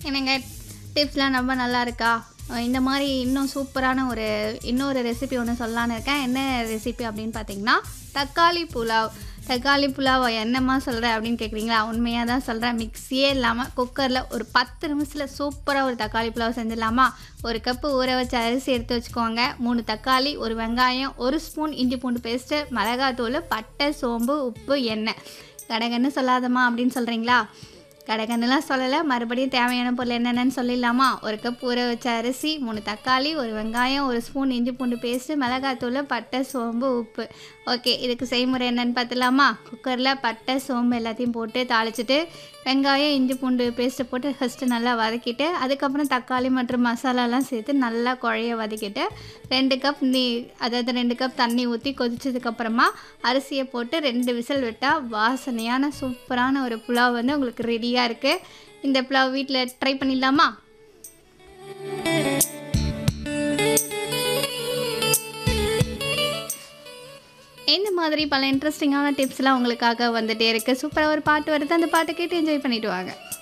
என்னங்க டிப்ஸ்லாம் ரொம்ப நல்லா இருக்கா அஹ் இந்த மாதிரி இன்னும் சூப்பரான ஒரு இன்னொரு ரெசிபி ஒன்று சொல்லலான்னு இருக்கேன் என்ன ரெசிபி அப்படின்னு பார்த்தீங்கன்னா தக்காளி புலாவ் தக்காளி புலாவ் என்னம்மா சொல்கிற அப்படின்னு கேட்குறீங்களா உண்மையாக தான் சொல்கிறேன் மிக்ஸியே இல்லாமல் குக்கரில் ஒரு பத்து நிமிஷத்தில் சூப்பராக ஒரு தக்காளி புலாவ் செஞ்சிடலாமா ஒரு கப்பு ஊற வச்ச அரிசி எடுத்து வச்சுக்கோங்க மூணு தக்காளி ஒரு வெங்காயம் ஒரு ஸ்பூன் இஞ்சி பூண்டு பேஸ்ட்டு மிளகாத்தூள் பட்டை சோம்பு உப்பு எண்ணெய் கடகன்னு சொல்லாதம்மா அப்படின்னு சொல்கிறீங்களா கடகன்னுலாம் சொல்லலை மறுபடியும் தேவையான பொருள் என்னென்னு சொல்லிடலாமா ஒரு கப் ஊற வச்ச அரிசி மூணு தக்காளி ஒரு வெங்காயம் ஒரு ஸ்பூன் இஞ்சி பூண்டு பேஸ்ட்டு மிளகாத்தூள் பட்டை சோம்பு உப்பு ஓகே இதுக்கு செய்முறை என்னென்னு பார்த்துலாமா குக்கரில் பட்டை சோம்பு எல்லாத்தையும் போட்டு தாளிச்சிட்டு வெங்காயம் இஞ்சி பூண்டு பேஸ்ட்டு போட்டு ஃபஸ்ட்டு நல்லா வதக்கிட்டு அதுக்கப்புறம் தக்காளி மற்றும் மசாலாலாம் சேர்த்து நல்லா குழைய வதக்கிட்டு ரெண்டு கப் நீ அதாவது ரெண்டு கப் தண்ணி ஊற்றி கொதிச்சதுக்கப்புறமா அரிசியை போட்டு ரெண்டு விசில் விட்டால் வாசனையான சூப்பரான ஒரு புலாவ் வந்து உங்களுக்கு ரெடியாக இருக்குது இந்த புலாவ் வீட்டில் ட்ரை பண்ணிடலாமா இந்த மாதிரி பல இன்ட்ரெஸ்டிங்கான டிப்ஸ்லாம் உங்களுக்காக வந்துட்டே இருக்குது சூப்பராக ஒரு பாட்டு வருது அந்த பாட்டை கேட்டு என்ஜாய் பண்ணிட்டு வாங்க